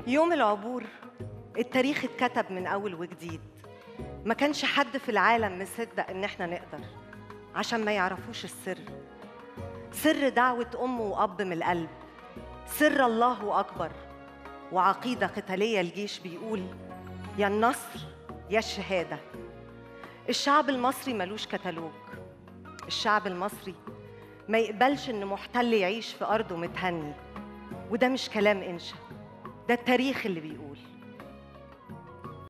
يوم العبور التاريخ اتكتب من أول وجديد ما كانش حد في العالم مصدق إن إحنا نقدر عشان ما يعرفوش السر سر دعوة أم وأب من القلب سر الله أكبر وعقيدة قتالية الجيش بيقول يا النصر يا الشهادة الشعب المصري ملوش كتالوج الشعب المصري ما يقبلش إن محتل يعيش في أرضه متهني وده مش كلام إنشا ده التاريخ اللي بيقول